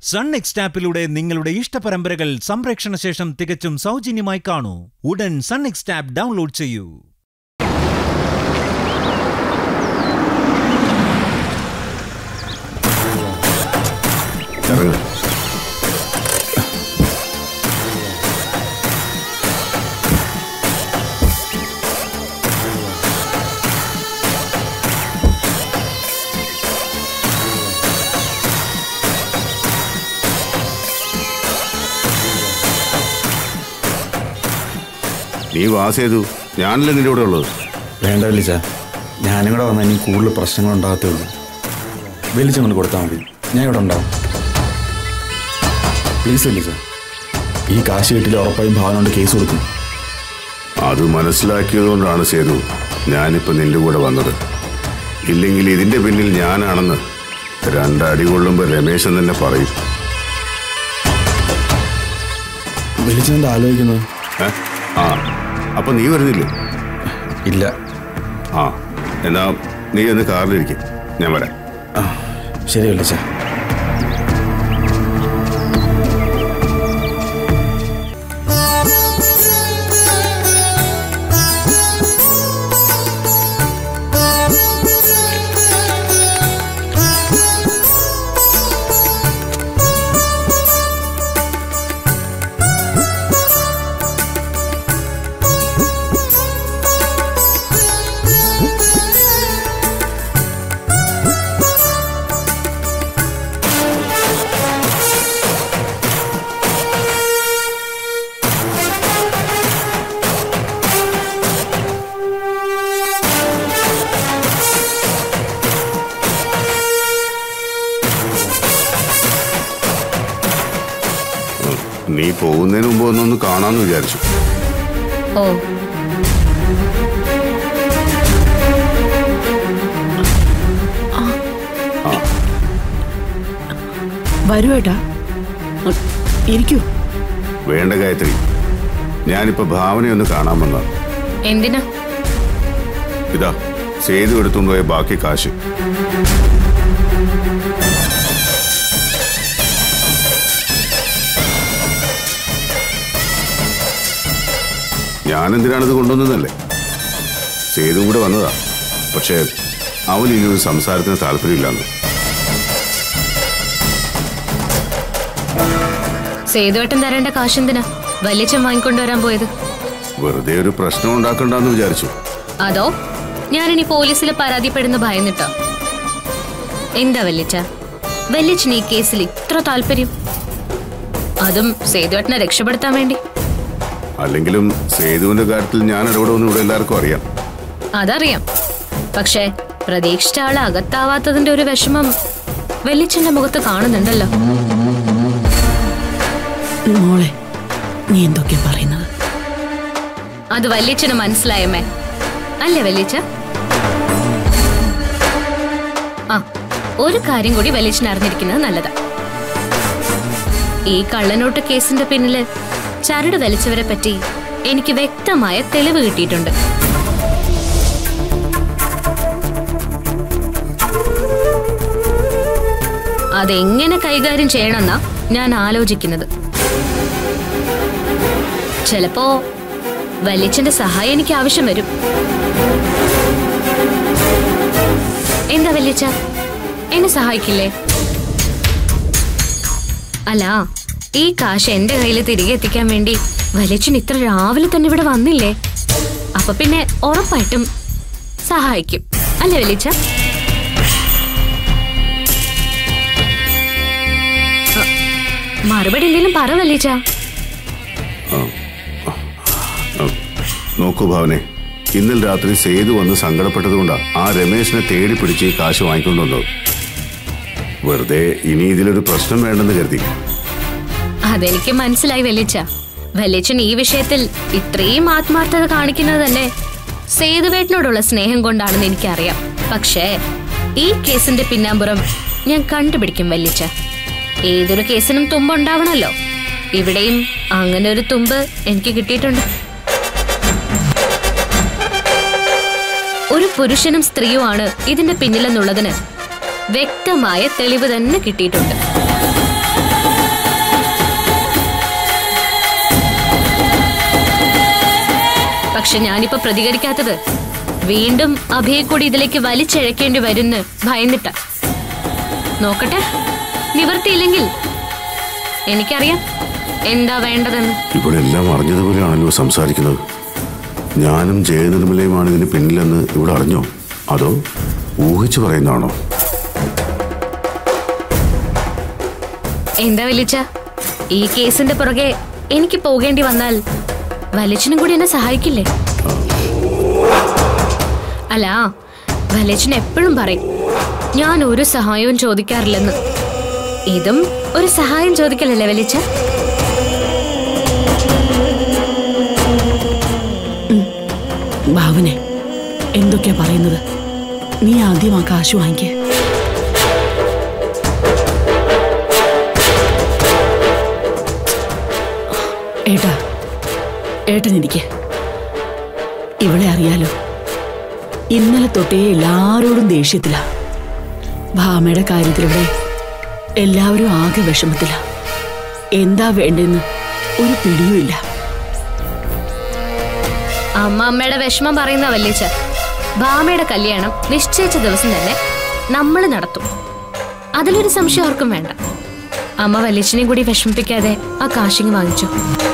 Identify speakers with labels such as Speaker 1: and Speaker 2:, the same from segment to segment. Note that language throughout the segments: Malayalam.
Speaker 1: സൺ നെക്സ്റ്റ് ആപ്പിലൂടെ നിങ്ങളുടെ ഇഷ്ടപരമ്പരകൾ സംപ്രേക്ഷണ ശേഷം തികച്ചും സൗജന്യമായി കാണൂ ഉടൻ സൺ നെക്സ്റ്റ് ആപ്പ് ഡൗൺലോഡ് ചെയ്യൂ
Speaker 2: ഇറങ്ങ് നീ വാസ് ചെയ്തു ഞാനല്ലേ നിന്റെ കൂടെ ഉള്ളത്
Speaker 3: വേണ്ട വലിച്ച ഞാനും കൂടെ വന്നാൽ ഇനി കൂടുതൽ പ്രശ്നങ്ങൾ ഉണ്ടാകത്തേ ഉള്ളൂ വലിച്ചങ്ങോട്ട് കൊടുത്താൽ മതി ഞാൻ ഇവിടെ ഉണ്ടാവും പ്ലീസ് വലിച്ച ഈ കാശ് വീട്ടിൽ ഉറപ്പായും ഭാവനോണ്ട് കേസ് കൊടുക്കും
Speaker 2: അത് മനസ്സിലാക്കിയതുകൊണ്ടാണ് സേതു ഞാനിപ്പോ നിന്റെ കൂടെ വന്നത് ഇല്ലെങ്കിൽ ഇതിന്റെ പിന്നിൽ ഞാനാണെന്ന് രണ്ടടി കൊള്ളുമ്പോ രമേശൻ തന്നെ പറയും
Speaker 3: വലിച്ചെന്താ ആലോചിക്കുന്നത്
Speaker 2: ഏ? ആ അപ്പൊ നീ വരുന്നില്ലേ
Speaker 3: ഇല്ല
Speaker 2: ആ എന്നാ നീ ഒന്ന് കാറിലിരിക്കും ഞാൻ വരാം
Speaker 3: ആ ശരി വലിച്ച
Speaker 2: നീ പോകുന്നതിന് മുമ്പ് ഒന്നൊന്ന് കാണാന്ന് വിചാരിച്ചു
Speaker 4: ഓ
Speaker 5: വരൂ ഏട്ടാ ഉം, ഇരിക്കൂ
Speaker 2: വേണ്ട ഗായത്രി ഞാനിപ്പോ ഭാവനയൊന്ന് കാണാൻ വന്നതാണ്
Speaker 4: എന്തിനാ
Speaker 2: ഇതാ സേതു എടുത്തുകൊണ്ട് പോയ ബാക്കി കാശ് ഞാനെന്തിനാണിത് കൊണ്ടുവന്നതല്ലേ സേതും കൂടെ വന്നതാ പക്ഷേ അവൻ ഇനി ഒരു സംസാരത്തിന് താല്പര്യമില്ലാന്ന്
Speaker 4: സേതുവേട്ടൻ തരേണ്ട കാശെന്തിനാ വലിച്ചം വാങ്ങിക്കൊണ്ടുവരാൻ പോയത്
Speaker 2: വെറുതെ ഒരു പ്രശ്നം ഉണ്ടാക്കണ്ടെന്ന് വിചാരിച്ചു
Speaker 4: അതോ ഞാനിനി പോലീസിൽ പരാതിപ്പെടുന്ന ഭയന്നിട്ടോ എന്താ വല്ലിച്ച വല്ലിച്ചിന് ഈ കേസിൽ ഇത്ര താല്പര്യം അതും സേതുവേട്ടനെ രക്ഷപ്പെടുത്താൻ വേണ്ടി
Speaker 2: അല്ലെങ്കിലും സേതുവിന്റെ കാര്യത്തിൽ ഞാൻ ഇടപെടുമെന്ന് ഇവിടെ എല്ലാവർക്കും അറിയാം
Speaker 4: അതറിയാം പക്ഷേ പ്രതീക്ഷിച്ച ആള് അകത്താവാത്തതിന്റെ ഒരു വിഷമം വെല്ലിച്ചന്റെ മുഖത്ത് കാണുന്നുണ്ടല്ലോ
Speaker 5: മോളെ നീ എന്തൊക്കെയാ പറയുന്നത്
Speaker 4: അത് വല്യച്ഛന് മനസ്സിലായമ്മേ അല്ലേ വല്യച്ഛ ആ ഒരു കാര്യം കൂടി വല്യച്ഛൻ അറിഞ്ഞിരിക്കുന്നത് നല്ലതാ ഈ കള്ളനോട്ട് കേസിന്റെ പിന്നില് ചരട് വലിച്ചവരെ പറ്റി എനിക്ക് വ്യക്തമായ തെളിവ് കിട്ടിയിട്ടുണ്ട് അതെങ്ങനെ കൈകാര്യം ചെയ്യണമെന്നാ ഞാൻ ആലോചിക്കുന്നത് ചിലപ്പോ വല്യച്ഛന്റെ സഹായം എനിക്ക് ആവശ്യം വരും എന്താ വല്യച്ഛ എന്നെ സഹായിക്കില്ലേ അല്ല ഈ കാശ് എന്റെ കയ്യിൽ തിരികെ എത്തിക്കാൻ വേണ്ടി വല്യച്ഛൻ ഇത്ര രാവിലെ തന്നെ ഇവിടെ വന്നില്ലേ അപ്പൊ പിന്നെ ഉറപ്പായിട്ടും സഹായിക്കും അല്ലേ വല്യച്ഛ അ, മറുപടി എന്തെങ്കിലും പറ വല്യച്ഛ
Speaker 2: നോക്കൂ ഭാവനെ ഇന്നലെ രാത്രി സേതു വന്ന് സങ്കടപ്പെട്ടതുകൊണ്ടാ ആ രമേശിനെ തേടി പിടിച്ച് ഈ കാശ് വാങ്ങിക്കൊണ്ട് വന്നത് വെറുതെ ഇനി ഇതിലൊരു പ്രശ്നം വേണ്ടെന്ന് കരുതി
Speaker 4: അതെനിക്ക് മനസ്സിലായി വല്യച്ഛ വല്യച്ഛൻ ഈ വിഷയത്തിൽ ഇത്രയും ആത്മാർത്ഥത കാണിക്കുന്നത് തന്നെ സേതുവേട്ടനോടുള്ള സ്നേഹം കൊണ്ടാണെന്ന് എനിക്കറിയാം പക്ഷേ ഈ കേസിന്റെ പിന്നാമ്പുറം ഞാൻ കണ്ടുപിടിക്കും വല്യച്ഛ ഏതൊരു കേസിനും തുമ്പുണ്ടാവണല്ലോ ഇവിടെയും അങ്ങനെ ഒരു തുമ്പ് എനിക്ക് കിട്ടിയിട്ടുണ്ട് ഒരു പുരുഷനും സ്ത്രീയുമാണ് ഇതിന്റെ പിന്നിലെന്നുള്ളതിന് വ്യക്തമായ തെളിവ് തന്നെ കിട്ടിയിട്ടുണ്ട് പക്ഷെ ഞാനിപ്പോ പ്രതികരിക്കാത്തത് വീണ്ടും അഭിയെ കൂടി ഇതിലേക്ക് വലിച്ചിഴക്കേണ്ടി വരുന്ന് ഭയന്നിട്ട നോക്കട്ടെ നിവർത്തിയില്ലെങ്കിൽ എനിക്കറിയാം എന്താ വേണ്ടതെന്ന്
Speaker 2: ഇവളെല്ലാം അറിഞ്ഞതുപോലെയാണല്ലോ സംസാരിക്കുന്നത് ഞാനും ജയനിർമ്മലയുമാണ് ഇതിന് പിന്നിലെന്ന് ഇവിടെ അറിഞ്ഞോ അതോ ഊഹിച്ചു പറയുന്നതാണോ
Speaker 4: എന്താ വലിച്ച ഈ കേസിന്റെ പുറകെ എനിക്ക് പോകേണ്ടി വന്നാൽ വലിച്ചനും കൂടി എന്നെ സഹായിക്കില്ലേ അല്ല വലിച്ചൻ എപ്പോഴും പറയും ഞാൻ ഒരു സഹായവും ചോദിക്കാറില്ലെന്ന് ഇതും ഒരു സഹായം ചോദിക്കലല്ലേ വലിച്ച
Speaker 5: ഭാവനെ എന്തൊക്കെയാ പറയുന്നത് നീ ആദ്യം ആ കാശ് വാങ്ങിക്കേ ഏട്ടാ ഏട്ടൻ ഇരിക്കെ ഇവിടെ അറിയാലോ ഇന്നലെ തൊട്ടേ എല്ലാവരോടും ദേഷ്യത്തില ഭാമയുടെ കാര്യത്തിലിവിടെ എല്ലാവരും ആകെ വിഷമത്തില എന്താ വേണ്ടെന്ന് ഒരു പിടിയുമില്ല
Speaker 4: അമ്മ അമ്മയുടെ വിഷമം പറയുന്ന വല്യച്ച ഭാമയുടെ കല്യാണം നിശ്ചയിച്ച ദിവസം തന്നെ നമ്മൾ നടത്തും അതിലൊരു സംശയം ആർക്കും വേണ്ട അമ്മ വല്യച്ചനെയും കൂടി വിഷമിപ്പിക്കാതെ ആ കാശിങ് വാങ്ങിച്ചു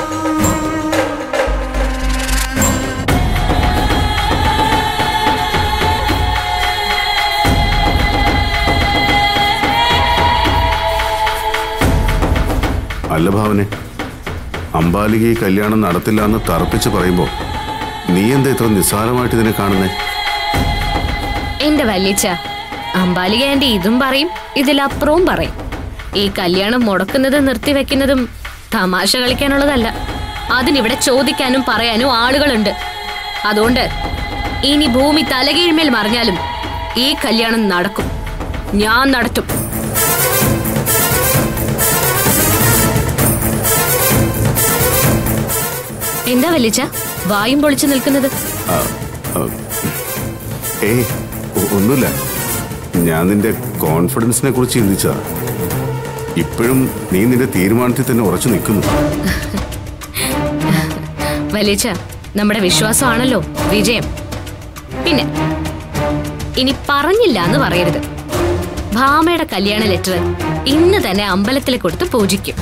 Speaker 2: അല്ല ഭാവനെ അംബാലിക ഈ കല്യാണം നടത്തില്ല എന്ന് തറപ്പിച്ച് പറയുമ്പോൾ നീ എന്താ ഇത്ര നിസ്സാരമായിട്ട് ഇതിനെ കാണുന്നേ
Speaker 4: എന്റെ വല്യച്ച അമ്പാലിക എന്റെ ഇതും പറയും ഇതിലപ്പുറവും പറയും ഈ കല്യാണം മുടക്കുന്നത് നിർത്തിവെക്കുന്നതും തമാശ കളിക്കാനുള്ളതല്ല അതിനിവിടെ ചോദിക്കാനും പറയാനും ആളുകളുണ്ട് അതുകൊണ്ട് ഇനി ഭൂമി തലകീഴ്മേൽ മറിഞ്ഞാലും ഈ കല്യാണം നടക്കും ഞാൻ നടത്തും എന്താ വല്യച്ച വായും പൊളിച്ചു നിൽക്കുന്നത്
Speaker 2: ആ, ആ, ഏയ് ഒ- ഒന്നുമില്ല ഞാൻ നിന്റെ കോൺഫിഡൻസിനെ കുറിച്ച് ചിന്തിച്ചതാ ഇപ്പോഴും നീ നിന്റെ തീരുമാനത്തിൽ തന്നെ ഉറച്ചു നിൽക്കുന്നു
Speaker 4: വലിച്ച നമ്മുടെ വിശ്വാസമാണല്ലോ വിജയം പിന്നെ ഇനി പറഞ്ഞില്ല എന്ന് പറയരുത് ഭാമയുടെ കല്യാണ ലെറ്റർ ഇന്ന് തന്നെ അമ്പലത്തിൽ കൊടുത്ത് പൂജിക്കും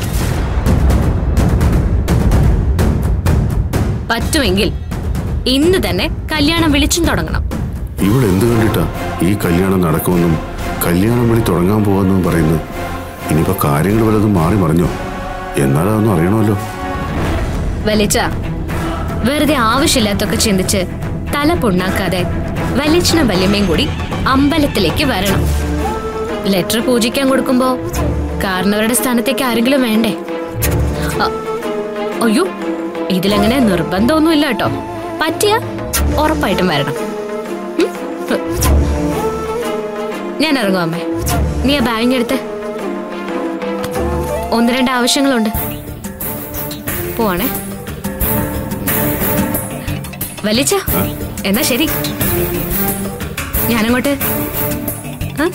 Speaker 4: പറ്റുമെങ്കിൽ ഇന്ന് തന്നെ കല്യാണം വിളിച്ചും തുടങ്ങണം
Speaker 2: ഇവൾ എന്ത് കണ്ടിട്ടാ ഈ കല്യാണം നടക്കുമെന്നും കല്യാണം വഴി തുടങ്ങാൻ പോവാന്നും പറയുന്നത് ഇനിയിപ്പോ കാര്യങ്ങൾ വല്ലതും മാറി മറിഞ്ഞോ എന്നാലതൊന്നും അറിയണമല്ലോ
Speaker 4: വലിച്ച വെറുതെ ആവശ്യമില്ലാത്തൊക്കെ ചിന്തിച്ച് തല പുണ്ണാക്കാതെ വലിച്ചനും വല്യമ്മയും കൂടി അമ്പലത്തിലേക്ക് വരണം ലെറ്റർ പൂജിക്കാൻ കൊടുക്കുമ്പോ കാരണവരുടെ സ്ഥാനത്തേക്ക് ആരെങ്കിലും വേണ്ടേ അ- അയ്യോ ഇതിലങ്ങനെ നിർബന്ധമൊന്നുമില്ല കേട്ടോ പറ്റിയ ഉറപ്പായിട്ടും വരണം ഉം? ഹ്. ഞാൻ ഇറങ്ങും അമ്മേ നീ ആ ബാഗ് എടുത്ത് ഒന്ന് രണ്ട് ആവശ്യങ്ങളുണ്ട് പോവാണേ വലിച്ച എന്നാ ശരി ഞാനങ്ങോട്ട് ആ?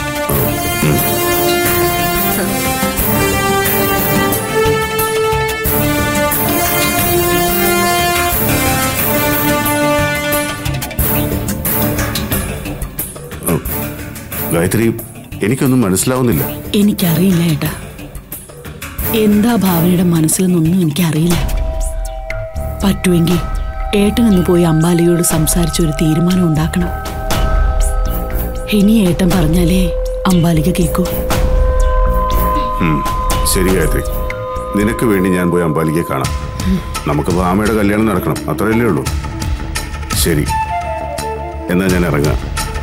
Speaker 2: ഗായത്രി എനിക്കൊന്നും മനസ്സിലാവുന്നില്ല
Speaker 5: എനിക്കറിയില്ല ഏട്ടാ എന്താ ഭാവനയുടെ മനസ്സിലെന്നൊന്നും എനിക്കറിയില്ല പറ്റുമെങ്കിൽ ഏട്ടനൊന്ന് പോയി അമ്പാലിയോട് സംസാരിച്ച് ഒരു തീരുമാനം ഉണ്ടാക്കണം ഇനി ഏട്ടൻ പറഞ്ഞാലേ അമ്പാലിക കേൾക്കൂ
Speaker 2: ഉം, ശരി ഗായത്രി നിനക്ക് വേണ്ടി ഞാൻ പോയി അമ്പാലികയെ കാണാം നമുക്ക് ഭാമയുടെ കല്യാണം നടക്കണം അത്രയല്ലേ ഉള്ളൂ ശരി എന്നാ ഞാൻ ഇറങ്ങാം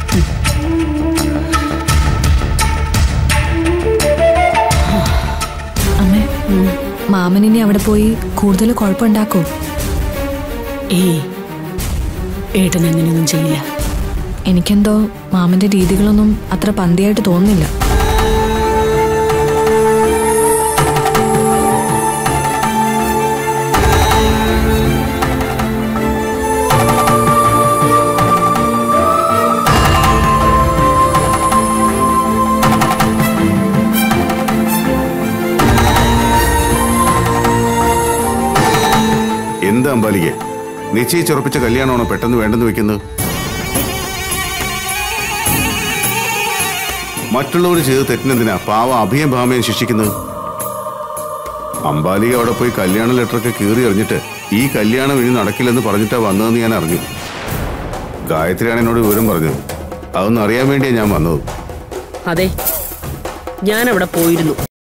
Speaker 5: അമ്മേ
Speaker 6: മാമനിനി അവിടെ പോയി കൂടുതൽ കുഴപ്പമുണ്ടാക്കോ
Speaker 5: ഏയ് ഏട്ടൻ അങ്ങനെയൊന്നും ചെയ്യില്ല
Speaker 6: എനിക്കെന്തോ മാമന്റെ രീതികളൊന്നും അത്ര പന്തിയായിട്ട് തോന്നുന്നില്ല
Speaker 2: എന്താ അമ്പാലികെ നിശ്ചയിച്ചുറപ്പിച്ച കല്യാണമാണോ പെട്ടെന്ന് വേണ്ടെന്ന് വെക്കുന്നത് മറ്റുള്ളവർ ചെയ്ത് തെറ്റിനെന്തിനാ പാവ അഭിയം ഭാമയെ ശിക്ഷിക്കുന്നത് അംബാലിക അവിടെ പോയി കല്യാണ ലെറ്ററൊക്കെ കീറി എറിഞ്ഞിട്ട് ഈ കല്യാണം ഇനി നടക്കില്ലെന്ന് പറഞ്ഞിട്ടാ വന്നതെന്ന് ഞാൻ അറിഞ്ഞു ഗായത്രിയാണ് എന്നോട് വിവരം പറഞ്ഞത് അതൊന്നും അറിയാൻ വേണ്ടിയാ ഞാൻ വന്നത്
Speaker 5: അതെ ഞാൻ അവിടെ പോയിരുന്നു